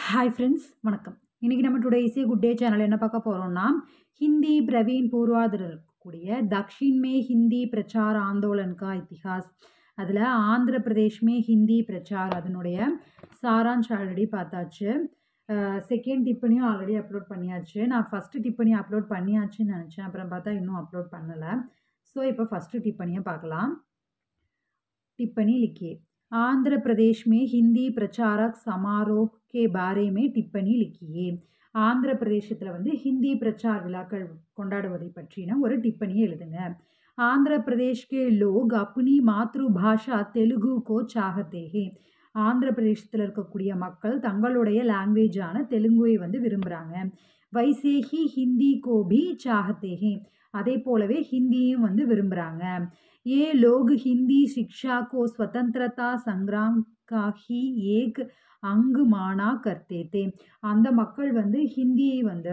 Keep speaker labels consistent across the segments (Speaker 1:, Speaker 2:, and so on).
Speaker 1: hi friends வணக்கம் இன்றைக்கி நம்ம today is a good day channel என்ன பார்க்க போகிறோம்னா ஹிந்தி பிரவீன் பூர்வாதர் இருக்கக்கூடிய தக்ஷின் மே ஹிந்தி பிரச்சார் ஆந்தோலன் கா இத்திஹாஸ் அதில் ஆந்திர பிரதேஷ் மே ஹிந்தி பிரச்சார் அதனுடைய சாராம்ஷ் ஆல்ரெடி பார்த்தாச்சு செகண்ட் டிப்பனியும் ஆல்ரெடி அப்லோட் பண்ணியாச்சு நான் ஃபஸ்ட்டு டிப்பனி அப்லோட் பண்ணியாச்சுன்னு நினச்சேன் அப்புறம் பார்த்தா இன்னும் அப்லோட் பண்ணலை ஸோ இப்போ ஃபஸ்ட்டு டிப்பனியை பார்க்கலாம் टिप्पणी लिखिए आंध्र प्रदेश में हिंदी प्रचारक समारोह के बारे में टिप्पणी लिखिए ஆந்திர பிரதேசத்தில் வந்து ஹிந்தி பிரச்சார் விழாக்கள் கொண்டாடுவதை பற்றின ஒரு டிப்பணியை எழுதுங்க ஆந்திர பிரதேஷ் கே லோக் அப்னி மாத்ரு பாஷா தெலுங்கு கோ சாகத்தே ஹே ஆந்திர பிரதேசத்தில் இருக்கக்கூடிய மக்கள் தங்களுடைய லாங்குவேஜான தெலுங்குவை வந்து விரும்புகிறாங்க வைசேஹி ஹிந்தி கோபி சாகத்தே ஹே அதே போலவே ஹிந்தியும் வந்து விரும்புகிறாங்க ये लोग हिंदी शिक्षा को स्वतंत्रता संग्राम का ही एक अंग माना करते थे அந்த மக்கள் வந்து ஹிந்தியை வந்து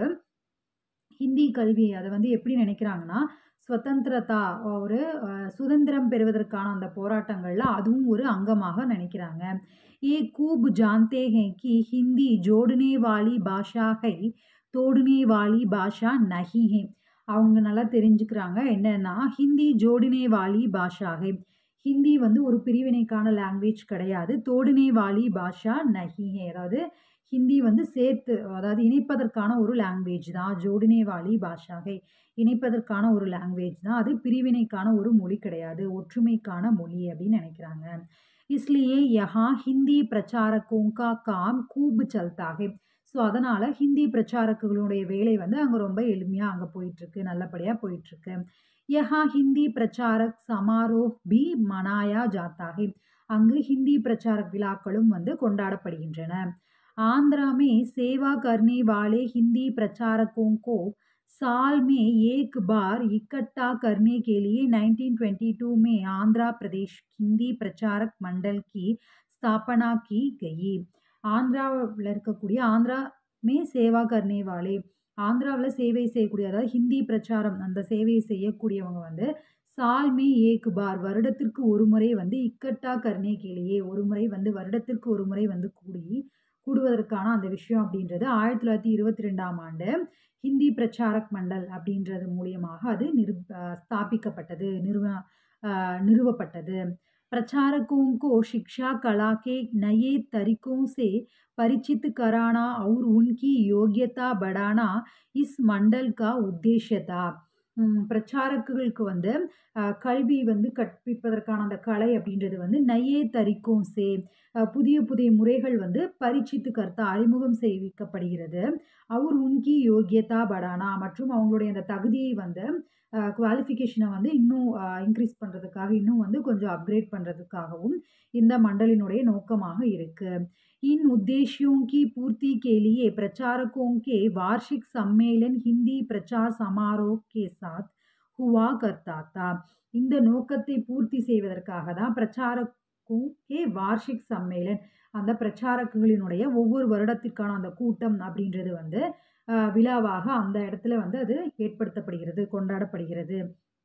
Speaker 1: ஹிந்தி கல்வி அதை வந்து எப்படி நினைக்கிறாங்கன்னா ஸ்வதந்திரதா ஒரு சுதந்திரம் பெறுவதற்கான அந்த போராட்டங்களில் அதுவும் ஒரு அங்கமாக நினைக்கிறாங்க ஏ கூப் ஜான்தே ஹே கி ஹிந்தி ஜோடுனே வாலி பாஷா ஹை தோடுனே வாலி பாஷா நஹி ஹே அவங்க நல்லா தெரிஞ்சுக்கிறாங்க என்னென்னா ஹிந்தி ஜோடினே வாலி பாஷாகை ஹிந்தி வந்து ஒரு பிரிவினைக்கான லாங்குவேஜ் கிடையாது தோடினே வாலி பாஷா நஹிஹே அதாவது ஹிந்தி வந்து சேர்த்து அதாவது இணைப்பதற்கான ஒரு லாங்குவேஜ் தான் ஜோடினே வாலி பாஷாகை இணைப்பதற்கான ஒரு லாங்குவேஜ் தான் அது பிரிவினைக்கான ஒரு மொழி கிடையாது ஒற்றுமைக்கான மொழி அப்படின்னு நினைக்கிறாங்க இஸ்லியே யஹா ஹிந்தி பிரச்சாரக்கோங்கா காம் கூப் சல்தாகை ஸோ அதனால் ஹிந்தி பிரச்சாரக்குகளுடைய வேலை வந்து அங்கே ரொம்ப எளிமையாக அங்கே போயிட்டுருக்கு நல்லபடியாக போயிட்டுருக்கு யஹா ஹிந்தி பிரச்சாரக் சமாரோஹ் பி மனாயா ஜாத்தாகி அங்கு ஹிந்தி பிரச்சாரக் விழாக்களும் வந்து கொண்டாடப்படுகின்றன आंध्रा में सेवा करने वाले हिंदी प्रचारकों को साल में एक बार इकट्ठा करने के लिए 1922 में आंध्र प्रदेश हिंदी प्रचारक मंडल की स्थापना की गई ஆந்திராவில் இருக்கக்கூடிய ஆந்திரா மே சேவா கர்னே வாலே ஆந்திராவில் சேவை செய்யக்கூடிய அதாவது ஹிந்தி பிரச்சாரம் அந்த சேவையை செய்யக்கூடியவங்க வந்து சால் மே ஏக் பார் வருடத்திற்கு ஒரு முறை வந்து இக்கட்டா கர்னே கேளியே ஒரு முறை வந்து வருடத்திற்கு ஒரு முறை வந்து கூடி கூடுவதற்கான அந்த விஷயம் அப்படின்றது ஆயிரத்தி தொள்ளாயிரத்தி இருபத்தி ரெண்டாம் ஆண்டு ஹிந்தி பிரச்சாரக் மண்டல் அப்படின்றது மூலியமாக அது நிரு ஸ்தாபிக்கப்பட்டது நிறுவ நிறுவப்பட்டது प्रचारकों को शिक्षा कला के नए तरीकों से परिचित कराना और उनकी योग्यता बढ़ाना इस मंडल का उद्देश्य था பிரச்சாரக்குகளுக்கு வந்து கல்வி வந்து கற்பிப்பதற்கான அந்த கலை அப்படின்றது வந்து நையே தரிக்கும் சே புதிய புதிய முறைகள் வந்து பரிச்சித்து கருத்தா அறிமுகம் செய்விக்கப்படுகிறது அவர் உன்கி யோகியதா படானா மற்றும் அவங்களுடைய அந்த தகுதியை வந்து குவாலிஃபிகேஷனை வந்து இன்னும் இன்க்ரீஸ் பண்ணுறதுக்காக இன்னும் வந்து கொஞ்சம் அப்கிரேட் பண்ணுறதுக்காகவும் இந்த மண்டலினுடைய நோக்கமாக இருக்குது इन उद्देश्यों की पूर्ति के लिए प्रचारकों के वार्षिक सम्मेलन हिंदी प्रचार समारोह के साथ हुआ करता था இந்த நோக்கத்தை பூர்த்தி செய்வதற்காக தான் பிரச்சாரக்கும் கே வார்ஷிக் சம்மேளன் அந்த பிரச்சாரக்குகளினுடைய ஒவ்வொரு வருடத்திற்கான அந்த கூட்டம் அப்படின்றது வந்து விழாவாக அந்த இடத்துல வந்து அது ஏற்படுத்தப்படுகிறது கொண்டாடப்படுகிறது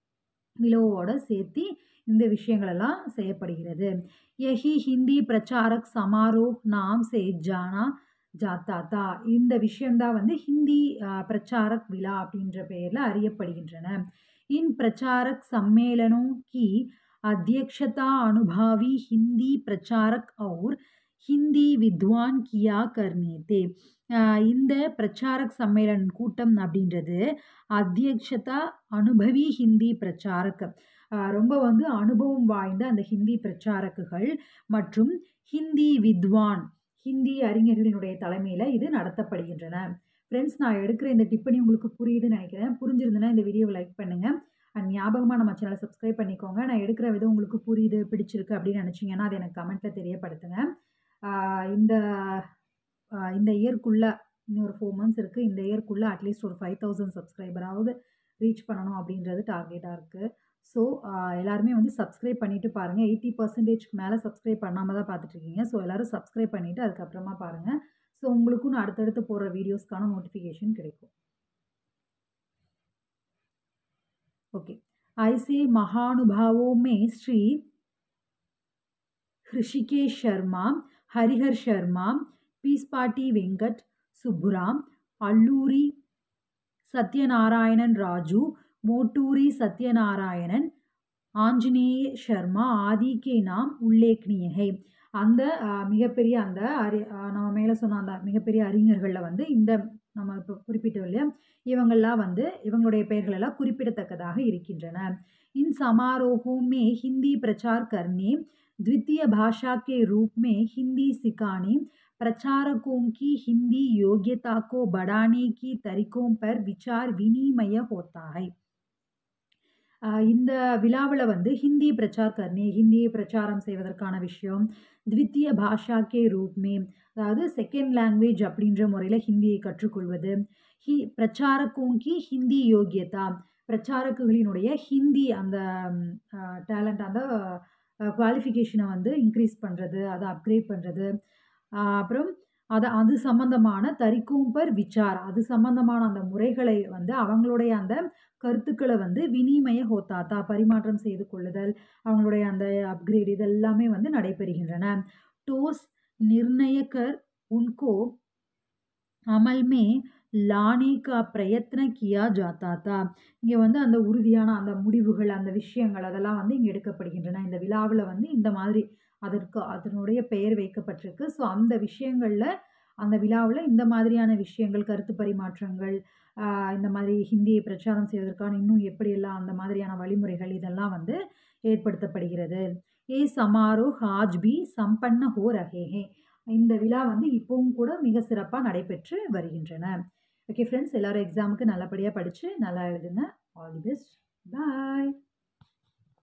Speaker 1: விழாவோட சேர்த்து இந்த விஷயங்களெல்லாம் செய்யப்படுகிறது யஹி ஹிந்தி பிரச்சாரக் சமாரோஹ் நாம் சே ஜானா ஜாத்தா தா இந்த விஷயம்தான் வந்து ஹிந்தி பிரச்சாரக் விழா அப்படின்ற பெயரில் அறியப்படுகின்றன இன் பிரச்சாரக் சம்மேளனோं की अध्यक्षता अनुभवी हिंदी प्रचारक और ஹிந்தி வித்வான் கியா கர்னே தே இந்த பிரச்சாரக் சம்மேளன் கூட்டம் அப்படின்றது அத்தியக்ஷதா அனுபவி ஹிந்தி பிரச்சாரக் ரொம்ப வந்து அனுபவம் வாய்ந்த அந்த ஹிந்தி பிரச்சாரக்குகள் மற்றும் ஹிந்தி வித்வான் ஹிந்தி அறிஞர்களினுடைய தலைமையில் இது நடத்தப்படுகின்றன ஃப்ரெண்ட்ஸ் நான் எடுக்கிற இந்த டிப்பணி உங்களுக்கு புரியுதுன்னு நினைக்கிறேன் புரிஞ்சிருந்துன்னா இந்த வீடியோவை லைக் பண்ணுங்கள் அண்ட் ஞாபகமாக நம்ம சேனலை சப்ஸ்கிரைப் பண்ணிக்கோங்க நான் எடுக்கிற விதம் உங்களுக்கு புரியுது பிடிச்சிருக்கு அப்படின்னு நினச்சிங்கன்னா அது எனக்கு கமெண்ட்டில் தெரியப்படுத்துங்க இந்த இந்த இயர்க்குள்ளே இன்னொரு ஃபோர் மந்த்ஸ் இருக்குது இந்த இயர்க்குள்ளே அட்லீஸ்ட் ஒரு ஃபைவ் தௌசண்ட் சப்ஸ்கிரைபராவது ரீச் பண்ணணும் அப்படின்றது டார்கெட்டாக இருக்குது ஸோ எல்லாருமே வந்து சப்ஸ்கிரைப் பண்ணிவிட்டு பாருங்கள் எயிட்டி பர்சன்டேஜ்க்கு மேலே சப்ஸ்கிரைப் பண்ணாமல் தான் பார்த்துட்ருக்கீங்க ஸோ எல்லோரும் சப்ஸ்கிரைப் பண்ணிவிட்டு அதுக்கப்புறமா பாருங்கள் ஸோ உங்களுக்கும் நான் அடுத்தடுத்து போடுற வீடியோஸ்க்கான நோட்டிஃபிகேஷன் கிடைக்கும் ओके ऐसे महानुभावों में श्री ऋषिकेश शर्मा हरिहर शर्मा பீஸ்பாட்டி வெங்கட் சுப்புராம் அல்லூரி சத்யநாராயணன் ராஜு மோட்டூரி சத்யநாராயணன் ஆஞ்சநேய சர்மா ஆதி கே நாம் உல்லேக்னியகை அந்த அஹ், மிகப்பெரிய அந்த அறி அஹ், நம்ம மேலே சொன்ன அந்த மிகப்பெரிய அறிஞர்களில் வந்து இந்த நம்ம இப்போ குறிப்பிட்டோம் இல்லையா இவங்கெல்லாம் வந்து இவங்களுடைய பெயர்கள் எல்லாம் குறிப்பிடத்தக்கதாக இருக்கின்றன इन समारोहों में हिंदी प्रचार करने द्वितीय भाषा के रूप में हिंदी सिखाने प्रचारकों की हिंदी योग्यता को बढ़ाने की तरीकों पर विचार विनिमय होता है ஆஹ் இந்த விழாவில் வந்து ஹிந்தி பிரச்சார் கர்னே ஹிந்தியை பிரச்சாரம் செய்வதற்கான விஷயம் த்வித்திய பாஷா கே ரூப்மே அதாவது செகண்ட் லாங்குவேஜ் அப்படின்ற முறையில் ஹிந்தியை கற்றுக்கொள்வது ஹி பிரச்சாரக்கோங்கி ஹிந்தி யோகியதா பிரச்சாரக்குகளினுடைய ஹிந்தி அந்த டேலண்ட் அந்த குவாலிஃபிகேஷனை வந்து இன்க்ரீஸ் பண்ணுறது அதை அப்கிரேட் பண்ணுறது அப்புறம் அது அது சம்பந்தமான தரிக்கூம்பர் விச்சார் அது சம்பந்தமான அந்த முறைகளை வந்து அவங்களுடைய அந்த கருத்துக்களை வந்து வினிமய ஹோத்தாத்தா பரிமாற்றம் செய்து கொள்ளுதல் அவங்களுடைய அந்த அப்கிரேட் இதெல்லாமே வந்து நடைபெறுகின்றன டோஸ் நிர்ணயக்கர் உன்கோ அமல் மே லானே கா பிரயத்ன கியா ஜாத்தா தா இங்கே வந்து அந்த உறுதியான அந்த முடிவுகள் அந்த விஷயங்கள் அதெல்லாம் வந்து இங்கே எடுக்கப்படுகின்றன இந்த விழாவில் வந்து இந்த மாதிரி அதற்கு அதனுடைய பெயர் வைக்கப்பட்டிருக்கு ஸோ அந்த விஷயங்களில் அந்த விழாவில் இந்த மாதிரியான விஷயங்கள் கருத்து பரிமாற்றங்கள் ஆஹ் இந்த மாதிரி ஹிந்தியை பிரச்சாரம் செய்வதற்கான இன்னும் எப்படியெல்லாம் அந்த மாதிரியான வழிமுறைகள் இதெல்லாம் வந்து ஏற்படுத்தப்படுகிறது ஏ சமாரோ ஹாஜ்பி சம்பன்ன ஹோ ரஹேஹே இந்த விழா வந்து இப்போவும் கூட மிக சிறப்பாக நடைபெற்று வருகின்றன ஓகே ஃப்ரெண்ட்ஸ் எல்லாரும் எக்ஸாமுக்கு நல்லபடியாக படித்து நல்லா எழுதுங்க ஆல் தி பெஸ்ட் பாய்